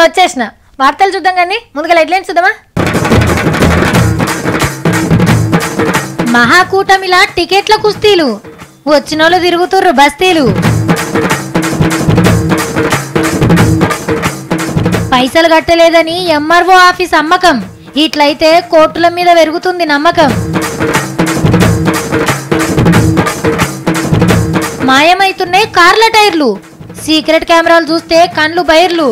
వచ్చేసిన వార్తలు చూద్దాం కానీ ముందుగా హెడ్లైన్స్ చూద్దామా మహాకూటమిలా టికెట్ల కుస్తీలు వచ్చినోళ్ళు తిరుగుతుర్రు బస్తీలు పైసలు కట్టలేదని ఎంఆర్ఓ ఆఫీస్ అమ్మకం ఇట్లయితే కోర్టుల మీద పెరుగుతుంది నమ్మకం మాయమైతున్నాయి కార్ల టైర్లు సీక్రెట్ కెమెరాలు చూస్తే కండ్లు బైర్లు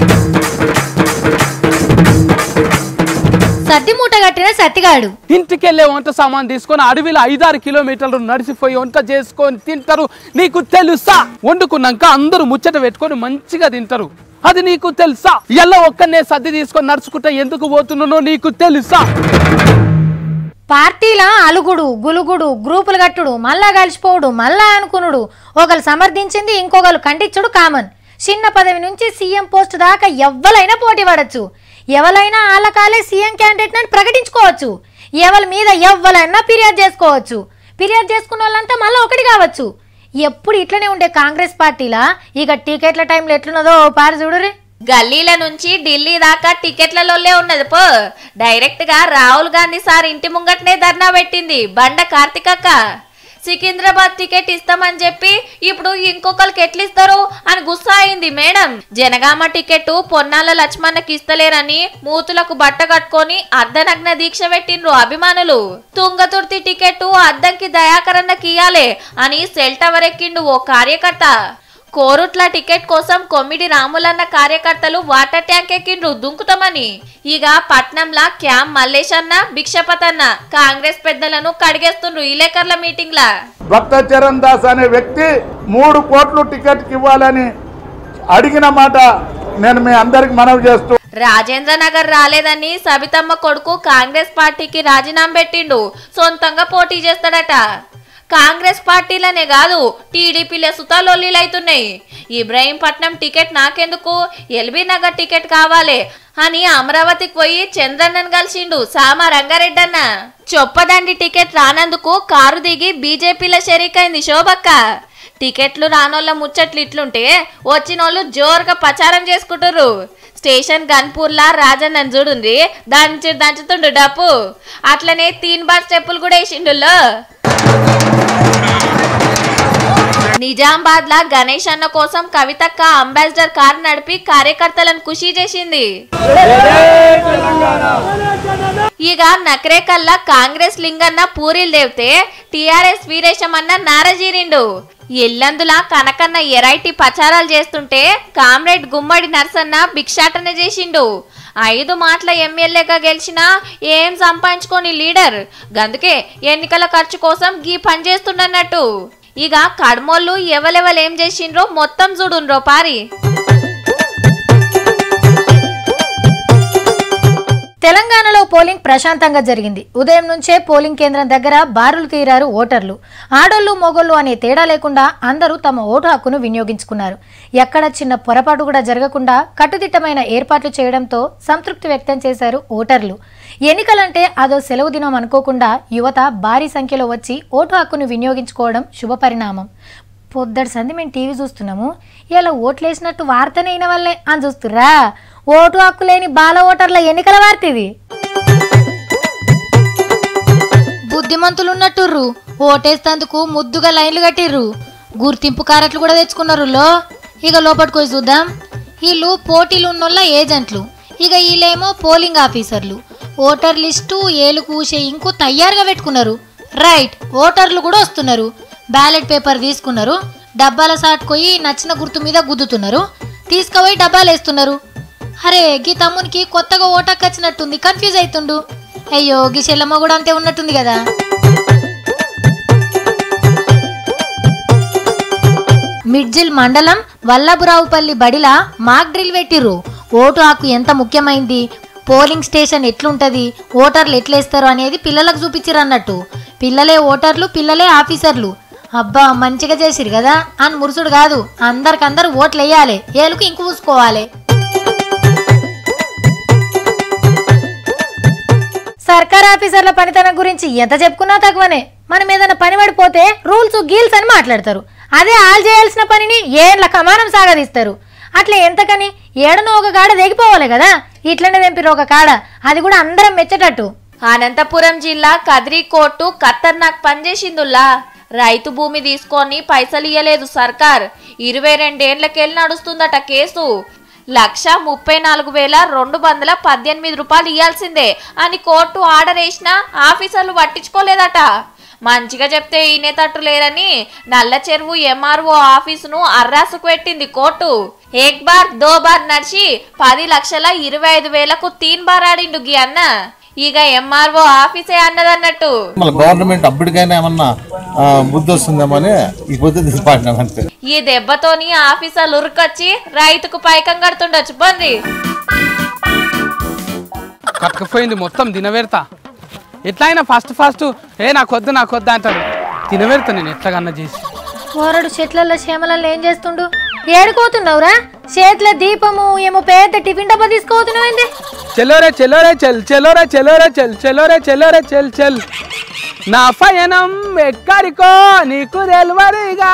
సద్ది మూట కట్టిన సత్తిగాడు ఇంటికెళ్ళే వంట సామాన్ తీసుకొని అడవిలో ఐదారు కిలోమీటర్లు నడిచిపోయి వంట చేసుకొని తింటారు నీకు తెలుసా వండుకున్నాక అందరూ ముచ్చట పెట్టుకొని మంచిగా తింటారు అది నీకు తెలుసా ఎల్ల ఒక్కనే సర్ది తీసుకొని నడుచుకుంటా ఎందుకు పోతున్నానో నీకు తెలుసా పార్టీల అలుగుడు గులుగుడు గ్రూపులు కట్టుడు మళ్ళా కలిసిపోవుడు మళ్ళా అనుకునుడు ఒకరు సమర్థించింది ఇంకొకరు ఖండించుడు కామన్ చిన్న పదవి నుంచి సీఎం పోస్ట్ దాకా ఎవ్వలైనా పోటీ పడచ్చు ఎవరైనా ఆలకాలే సీఎం క్యాండిడేట్ అని ప్రకటించుకోవచ్చు ఎవరి మీద ఎవ్వలైనా ఫిర్యాదు చేసుకోవచ్చు ఫిర్యాదు చేసుకున్న వాళ్ళంతా మళ్ళీ ఒకటి కావచ్చు ఎప్పుడు ఇట్లనే ఉండే కాంగ్రెస్ పార్టీలా ఇక టికెట్ల టైంలో ఎట్లున్నదో పారు చూడురి గల్లీల నుంచి ఢిల్లీ దాకా టికెట్లలోనే ఉన్నది పో డైరెక్ట్ గా రాహుల్ గాంధీ సార్ ఇంటి ముంగట్నే ధర్నా పెట్టింది బండ కార్తికక్క సికింద్రాబాద్ టికెట్ ఇస్తామని చెప్పి ఇప్పుడు ఇంకొకరికి ఎట్లా ఇస్తారు అని గుస్సా అయింది మేడం జనగామ టికెట్ పొన్నాల లక్ష్మణకి ఇస్తలేరని మూతులకు బట్ట కట్టుకొని అర్ధనగ్న దీక్ష పెట్టిండ్రు అభిమానులు తుంగతుర్తి టికెట్ అద్దంకి దయాకరన్నకి ఇయ్యాలే అని సెల్ టవర్ ఎక్కిండు ఓ కార్యకర్త కోరుట్ల టికెట్ కోసం కొమ్మిడి రాములన్న కార్యకర్తలు వాటర్ ట్యాంక్ ఎక్కిండ్రు దుంకుతామని ఇక పట్నంలా క్యామ్ మల్లేషన్న భిక్షపతన్న కాంగ్రెస్ పెద్దలను కడిగేస్తుండ్రు విలేకరుల మీటింగ్ లా భక్త చరణ్ దాస్ అనే వ్యక్తి మూడు కోట్లు టికెట్కి ఇవ్వాలని అడిగిన మాట నేను మీ అందరికి మనవి చేస్తూ రాజేంద్ర నగర్ రాలేదని సబితమ్మ కొడుకు కాంగ్రెస్ పార్టీకి రాజీనామా పెట్టిండు సొంతంగా పోటీ చేస్తాడట కాంగ్రెస్ పార్టీలనే కాదు టీడీపీలే సుతాలొల్లీలైతున్నాయి ఇబ్రహీంపట్నం టికెట్ నాకెందుకు ఎల్బీ నగర్ టికెట్ కావాలి అని అమరావతికి పోయి చంద్రన్నను కలిసిండు సామ రంగారెడ్డి అన్న చొప్పదండి టికెట్ రానందుకు కారు దిగి బీజేపీలో షరీకైంది శోభక్క టికెట్లు రానోళ్ళ ముచ్చట్లు ఇట్లుంటే వచ్చినోళ్ళు జోరుగా ప్రచారం చేసుకుంటుర్రు స్టేషన్ గన్పూర్లా రాజన్నని చూడుంది దంచి దంచుతుండు డప్పు అట్లనే తీన్ బార్ స్టెప్పులు కూడా వేసిండుల్లో నిజామాబాద్ లా గణేష్ అన్న కోసం కవితక్క అంబాసిడర్ కార్ నడిపి కార్యకర్తలను ఖుషి చేసింది ఇక నకరేకల్లా కాంగ్రెస్ లింగన్న పూరీలు దేవితే టిఆర్ఎస్ వీరేశమన్న నారజీరిండు ఎల్లందులా కనకన్న ఎరైటీ ప్రచారాలు చేస్తుంటే కామ్రేడ్ గుమ్మడి నర్సన్న భిక్షాటన చేసిండు ఐదు మాటల ఎమ్మెల్యేగా గెలిచినా ఏం సంపాదించుకోని లీడర్ గందుకే ఎన్నికల ఖర్చు కోసం గీ పని చేస్తుండన్నట్టు ఇక కడమోళ్ళు ఎవలెవలు ఏం చేసిండ్రో మొత్తం చూడుండ్రో పారి తెలంగాణలో పోలింగ్ ప్రశాంతంగా జరిగింది ఉదయం నుంచే పోలింగ్ కేంద్రం దగ్గర బారులు తీరారు ఓటర్లు ఆడోళ్ళు మొగోళ్ళు అనే తేడా లేకుండా అందరూ తమ ఓటు హక్కును వినియోగించుకున్నారు ఎక్కడ చిన్న పొరపాటు కూడా జరగకుండా కట్టుదిట్టమైన ఏర్పాట్లు చేయడంతో సంతృప్తి వ్యక్తం చేశారు ఓటర్లు ఎన్నికలంటే అదో సెలవు దినం అనుకోకుండా యువత భారీ సంఖ్యలో వచ్చి ఓటు హక్కును వినియోగించుకోవడం శుభపరిణామం పొద్దటి సంది మేము టీవీ చూస్తున్నాము ఇలా ఓట్లేసినట్టు వార్తనే అయిన వల్లే అని చూస్తుర్రా ఓటు హక్కు లేని బాల ఓటర్ల ఎన్నికల వార్త ఇది బుద్ధిమంతులు ఉన్నట్టుర్రు ఓటేస్తందుకు ముద్దుగా లైన్లు కట్టిర్రు గుర్తింపు కారట్లు కూడా తెచ్చుకున్నారు లో ఇక లోపలికి పోయి చూద్దాం వీళ్ళు పోటీలు ఉన్నోళ్ళ ఏజెంట్లు ఇక వీళ్ళేమో పోలింగ్ ఆఫీసర్లు ఓటర్ లిస్టు ఏలు కూసే ఇంకో తయారుగా పెట్టుకున్నారు రైట్ ఓటర్లు కూడా వస్తున్నారు బ్యాలెట్ పేపర్ తీసుకున్నారు డబ్బాల సాటుకోయి నచ్చిన గుర్తు మీద గుద్దుతున్నారు తీసుకుపోయి డబ్బాలు వేస్తున్నారు అరే గీ తమ్మునికి కొత్తగా ఓటక్ వచ్చినట్టుంది కన్ఫ్యూజ్ అవుతుండు అయ్యో గీ చెల్లమ్మ కూడా అంతే ఉన్నట్టుంది కదా మిడ్జిల్ మండలం వల్లభరావుపల్లి బడిలా మాక్ డ్రిల్ పెట్టిర్రు ఓటు హక్కు ఎంత ముఖ్యమైంది పోలింగ్ స్టేషన్ ఎట్లుంటది ఓటర్లు ఎట్లేస్తారు అనేది పిల్లలకు చూపించిర్రు అన్నట్టు పిల్లలే ఓటర్లు పిల్లలే ఆఫీసర్లు అబ్బా మంచిగా చేసిరు కదా అని మురుసుడు కాదు అందరికందరు ఓట్లు వేయాలి ఏలుకు ఇంకు పూసుకోవాలి సర్కార్ ఆఫీసర్ల పనితనం గురించి ఎంత చెప్పుకున్నా తక్కువనే మనం ఏదైనా పని పడిపోతే రూల్స్ గీల్స్ అని మాట్లాడతారు అదే ఆల్ చేయాల్సిన పనిని ఏళ్ళ కమానం సాగదీస్తారు అట్లా ఎంతకని ఏడనో ఒక కాడ దిగిపోవాలి కదా ఇట్లనే తెంపిరు ఒక కాడ అది కూడా అందరం మెచ్చేటట్టు అనంతపురం జిల్లా కదిరి కోర్టు ఖతర్నాక్ పనిచేసిందుల్లా రైతు భూమి తీసుకొని పైసలు ఇయ్యలేదు సర్కార్ ఇరవై రెండేళ్లకెళ్ళి నడుస్తుందట కేసు లక్ష ముప్పై నాలుగు వేల రెండు వందల పద్దెనిమిది రూపాయలు ఇయ్యాల్సిందే అని కోర్టు ఆర్డర్ వేసినా ఆఫీసర్లు పట్టించుకోలేదట మంచిగా చెప్తే ఈనేతట్టు లేరని నల్ల చెరువు ఎంఆర్ఓ ఆఫీసును అర్రాసుకు పెట్టింది కోర్టు ఏక్ బార్ దో బార్ నడిచి పది లక్షల ఇరవై ఐదు వేలకు తీన్ బార్ ఆడిండు గీ అన్న ఇక ఎంఆర్ఓ ఆఫీసే అన్నదన్నట్టు మళ్ళీ గవర్నమెంట్ అప్పటికైనా ఏమన్నా ఆ, బుద్ధి వస్తుందేమని ఇకపోతే తీసుకుపాడినాం అంతే ఈ దెబ్బతోని ఆఫీసర్లు ఉరికొచ్చి రైతుకు పైకం కడుతుండొచ్చు బంది కట్టుకుపోయింది మొత్తం తినవేడతా ఎట్లయినా ఫస్ట్ ఫస్ట్ ఏ నాకు వద్దు నాకు వద్దు అంటాడు తినవేడతా నేను ఎట్లాగన్నా చేసి పోరడు చెట్లలో చేమలలో ఏం చేస్తుండు ఏడుకోతున్నావురా చేతిలో దీపము ఏమో పెద్ద టిఫిన్ డబ్బా తీసుకోతున్నావు ఏంది చెలోరే చెలోరే చెల్ చెలోరే చెలోరే చెల్ చెలోరే చెలోరే చెల్ చెల్ నా పయనం ఎక్కడికో నీకు తెలవరిగా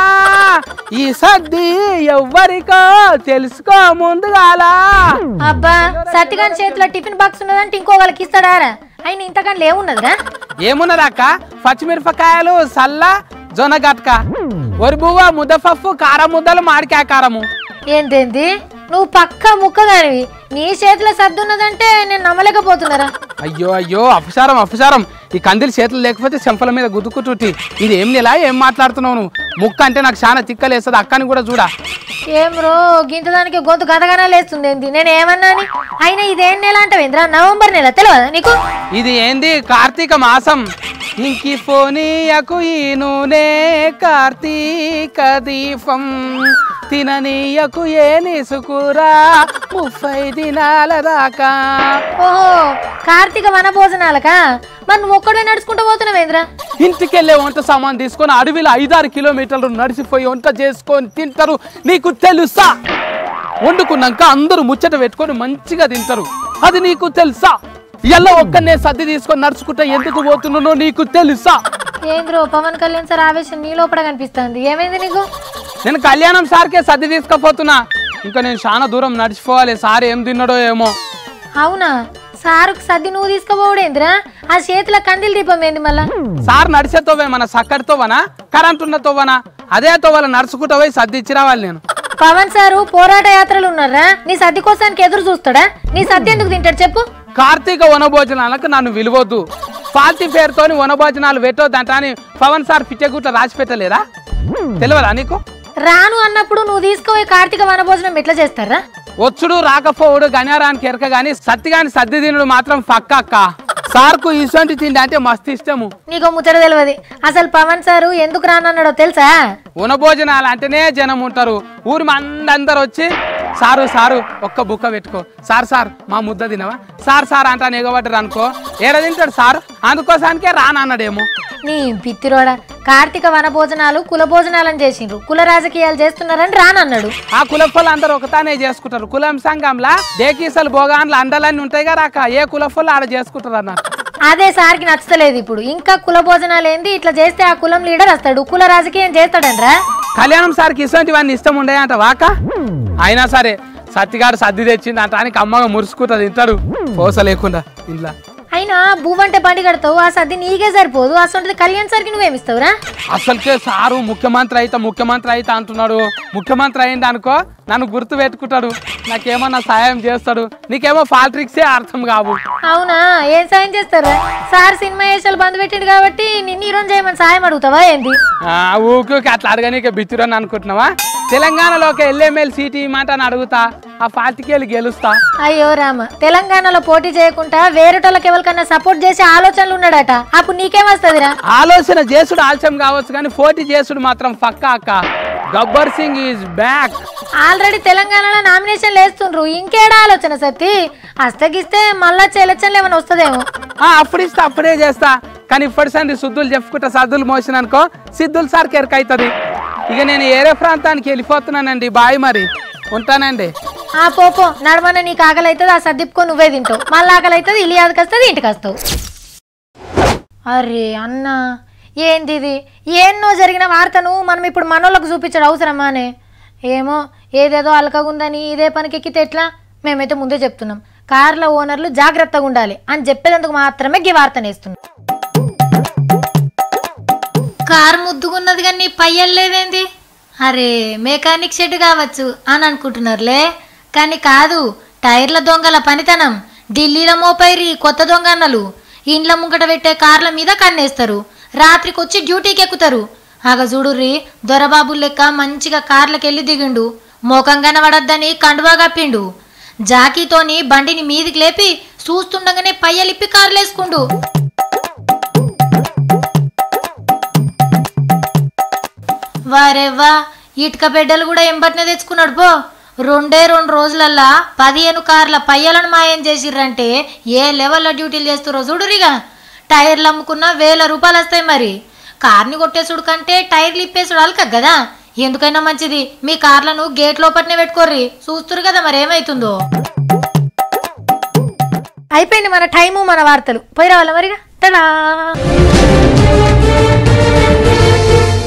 ఈ సర్ది ఎవ్వరికో తెలుసుకో ముందుగాలా అబ్బా సత్తిగాని చేతిలో టిఫిన్ బాక్స్ ఉన్నదంటే ఇంకోగలకి ఇస్తాడారా ఆయన ఇంతకన్నా ఏమున్నదిరా ఏమున్నదక్క పచ్చిమిరపకాయలు సల్ల జొన్న గట్క ఒరి బువ్వ ముద్దపప్పు కారం ముద్దలు మాడికాయ కారము ఏంటేంది నువ్వు పక్క ముక్కదానివి నీ చేతిలో సర్దు ఉన్నదంటే నేను నమ్మలేకపోతున్నారా అయ్యో అయ్యో అపసారం అపసారం ఈ కందిలు చేతులు లేకపోతే చెంపల మీద గుద్దుకుట్టుటి ఇది ఏం నెలా ఏం మాట్లాడుతున్నావు నువ్వు ముక్క అంటే నాకు చాలా తిక్కలేస్తుంది అక్కని కూడా చూడా ఏం రో గింతదానికి గొంతు గదగనా లేస్తుంది ఏంది నేను ఏమన్నా అని అయినా ఇదేం నెల అంటావేంద్రా నవంబర్ నెల తెలియదా నీకు ఇది ఏంది కార్తీక మాసం ఇంకి ఫోనీయకు ఈ నూనె కార్తీక దీపం తిననీయకు ఏ నిసుకురా ముప్పై దినాల దాకా ఓహో కార్తీక వన భోజనాలకా మరి నువ్వు ఒక్కడే నడుచుకుంటూ పోతున్నావేంద్రా ఇంటికెళ్ళే వంట సామాన్ తీసుకొని అడవిలో ఐదారు కిలోమీటర్లు నడిచిపోయి వంట చేసుకొని తింటారు నీకు తెలుసా వండుకున్నాక అందరూ ముచ్చట పెట్టుకొని మంచిగా తింటారు అది నీకు తెలుసా ఎల్ల ఒక్కనే సర్ది తీసుకొని నడుచుకుంటా ఎందుకు పోతున్నానో నీకు తెలుసా ఏంద్రో పవన్ కళ్యాణ్ సార్ ఆవేశం నీ లోపల కనిపిస్తుంది ఏమైంది నీకు నేను కళ్యాణం సార్కే సర్ది తీసుకుపోతున్నా ఇంకా నేను చాలా దూరం నడిచిపోవాలి సార్ ఏం తిన్నాడో ఏమో అవునా సారుకు సర్ది నువ్వు తీసుకుపోవడేంద్రా ఆ చేతిలో కందిల్ దీపం ఏంది మళ్ళా సార్ నడిచే తోవే మన సక్కడి తోవనా కరెంట్ ఉన్న తోవనా అదే తోవల నడుచుకుంటూ పోయి సర్ది ఇచ్చి రావాలి నేను పవన్ సారు పోరాట యాత్రలు ఉన్నారా నీ సర్ది కోసానికి ఎదురు చూస్తాడా నీ సర్ది ఎందుకు తింటాడు చెప్పు కార్తీక వనభోజనాలకు నన్ను విలువద్దు పార్టీ పేరుతోని వనభోజనాలు పెట్టొద్దంట అని పవన్ సార్ పిచ్చగుట్ట రాసి పెట్టలేదా తెలియదా నీకు రాను అన్నప్పుడు నువ్వు తీసుకుపోయి కార్తీక వనభోజనం ఎట్లా చేస్తారా వచ్చుడు రాకపోవుడు గణ్యారానికి ఎరక గాని సత్తి గాని సర్ది తినుడు మాత్రం పక్క అక్క సార్కు ఇటువంటి తిండి అంటే మస్తు ఇష్టము నీకు ముచ్చట తెలియదు అసలు పవన్ సారు ఎందుకు రానన్నాడో తెలుసా వనభోజనాలు అంటేనే జనం ఉంటారు ఊరి మంది అందరు వచ్చి సారు సారు ఒక్క బుక్క పెట్టుకో సార్ సార్ మా ముద్ద తినవా సార్ సార్ అంటాను ఎగబడ్డరు అనుకో ఏడ తింటాడు సార్ అందుకోసానికే రానన్నాడేమో నీ పిత్తిరోడ కార్తీక వన భోజనాలు కుల భోజనాలని చేసిండ్రు కుల రాజకీయాలు చేస్తున్నారని రానన్నాడు ఆ కులఫలు అందరూ ఒకతానే చేసుకుంటారు కులం సంఘంలా దేకీసలు భోగాన్లు అండలన్నీ ఉంటాయి కదా అక్క ఏ కులఫలు ఆడ చేసుకుంటారు అన్నట్టు అదే సార్కి నచ్చలేదు ఇప్పుడు ఇంకా కుల భోజనాలు ఏంది ఇట్లా చేస్తే ఆ కులం లీడర్ వస్తాడు కుల రాజకీయం చేస్తాడనరా కళ్యాణం సార్కి ఇటువంటివన్నీ ఇష్టం ఉండే అంట వాక అయినా సరే సత్తిగాడు సర్ది తెచ్చింది అంటానికి అమ్మగా మురుసుకుంటా తింటాడు పోస లేకుండా ఇంట్లో అయినా భూమంటే బండి కడతావు ఆ సర్ది నీకే సరిపోదు అసలు కళ్యాణ్ సార్కి నువ్వేమిస్తావురా అసలుకే సారు ముఖ్యమంత్రి అయితే ముఖ్యమంత్రి అయితే అంటున్నాడు ముఖ్యమంత్రి అయింది అనుకో నన్ను గుర్తు పెట్టుకుంటాడు నాకేమన్నా సాయం చేస్తాడు నీకేమో ఫాల్ట్రిక్సే అర్థం కావు అవునా ఏం సాయం చేస్తారా సార్ సినిమా వేషాలు బంద్ పెట్టిండు కాబట్టి నిన్ను ఈరోజు చేయమని సాయం అడుగుతావా ఏంది ఆ, ఊరికి అట్లా అడగనీకే బిచ్చురని అనుకుంటున్నావా తెలంగాణలో ఒక ఎల్ఎంఎల్ సీట్ ఇవ్వమంటే అని అడుగుతా ఆ పార్టీకి వెళ్ళి గెలుస్తా అయ్యో రామ తెలంగాణలో పోటీ చేయకుండా వేరేటోళ్ళకి ఎవరికన్నా సపోర్ట్ చేసే ఆలోచనలు ఉన్నాడట అప్పుడు నీకేమొస్తుందిరా ఆలోచన చేసుడు ఆలస్యం కావచ్చు కానీ పోటీ చేసుడు మాత్రం పక్కా అక్క Gabbar Singh is back already తెలంగాణలో నామినేషన్లు వేస్తుండ్రు ఇంకేడా ఆలోచన సత్తి అస్తగిస్తే మళ్ళా ఎలక్షన్లు ఏమైనా వస్తుందేమో అప్పుడు ఇస్తా అప్పుడే చేస్తా కానీ ఇప్పటి సంది శుద్ధులు చెప్పుకుంటా సద్దులు మోసిన అనుకో సిద్ధులు సార్ కెరకైతుంది ఇక నేను ఏరే ప్రాంతానికి వెళ్ళిపోతున్నానండి బాయ్ మరి ఉంటానండి ఆ పోపో నడవన నీకు ఆకలి అవుతుంది ఆ సర్దిప్పుకో నువ్వే తింటావు మళ్ళీ ఆకలి అవుతుంది ఇల్లు యాదకి వస్తుంది ఇంటికి వస్తావు అరే అన్న ఏంది ఇది ఎన్నో జరిగిన వార్తను మనం ఇప్పుడు మనోళ్ళకు చూపించడం అవసరమా అనే ఏమో ఏదేదో అలకగుందని ఇదే పనికి ఎక్కితే ఎట్లా మేమైతే ముందే చెప్తున్నాం కార్ల ఓనర్లు జాగ్రత్తగా ఉండాలి అని చెప్పేందుకు మాత్రమే గి వార్తనేస్తున్నాం కారు ముద్దుగున్నది కానీ పయ్యలేదేంది అరే మెకానిక్ షెడ్ కావచ్చు అని అనుకుంటున్నారులే కానీ కాదు టైర్ల దొంగల పనితనం ఢిల్లీలో మోపైరి కొత్త దొంగన్నలు ఇండ్ల ముంగట పెట్టే కార్ల మీద కన్నేస్తారు రాత్రికి వచ్చి డ్యూటీకి ఎక్కుతారు ఆగ చూడుర్రి దొరబాబు లెక్క మంచిగా కార్లకెళ్ళి దిగిండు మోకం కనబడద్దని కండువా కప్పిండు జాకీతోని బండిని మీదికి లేపి చూస్తుండగానే పయ్యలిప్పి కార్లేసుకుండు వారెవ్వా ఇటుక బిడ్డలు కూడా ఎంబటినే తెచ్చుకున్నాడు పో రెండే రెండు రోజులల్లా పదిహేను కార్ల పయ్యలను మాయం చేసిర్రంటే ఏ లెవెల్లో డ్యూటీలు చేస్తారో చూడురిగా టైర్లు అమ్ముకున్నా వేల రూపాయలు వస్తాయి మరి కార్ని కొట్టేసుడు కంటే టైర్లు ఇప్పేసుడు అలక కదా ఎందుకైనా మంచిది మీ కార్లను గేట్ లోపట్నే పెట్టుకోర్రి చూస్తురు కదా మరి ఏమైతుందో అయిపోయింది మన టైము మన వార్తలు పోయి రావాలా మరిగా టడా